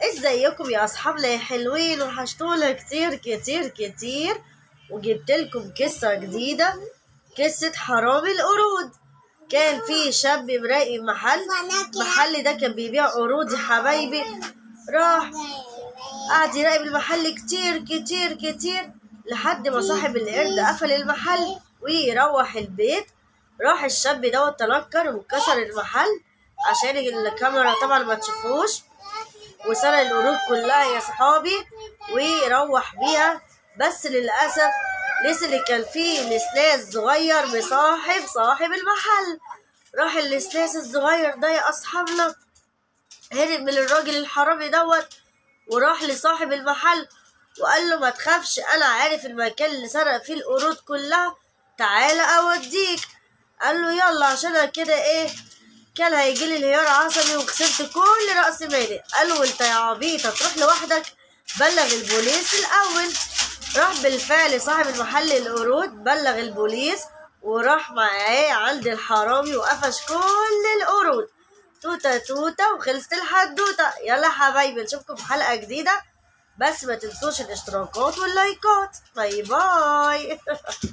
ازيكم يا اصحابنا يا حلوين وحشتونا كتير كتير كتير وجبت لكم قصة جديدة قصة حرامي القرود كان في شاب مراقب محل المحل ده كان بيبيع قرود يا حبايبي راح قعد يراقب المحل كتير كتير كتير لحد ما صاحب القرد قفل المحل ويروح البيت راح الشاب دوت تنكر وكسر المحل عشان الكاميرا طبعا ما تشوفوش وسرق القرود كلها يا صحابي ويروح بيها بس للأسف نسي اللي كان فيه الإسلاس صغير بصاحب صاحب المحل راح الإسلاس الصغير ده يا أصحابنا هرب من الراجل الحرامي دوت وراح لصاحب المحل وقال له ما تخافش أنا عارف المكان اللي سرق فيه القرود كلها تعالى أوديك قال له يلا عشان أنا كده إيه كان هيجيلي انهيار عصبي وخسرت كل رأس مالي قال له انت يا عبيط هتروح لوحدك بلغ البوليس الأول راح بالفعل صاحب المحل القرود بلغ البوليس وراح معاه عند الحرامي وقفش كل القرود توتة توتة وخلصت الحدوتة يلا حبايبي نشوفكم في حلقة جديدة بس ما تنسوش الاشتراكات واللايكات باي باي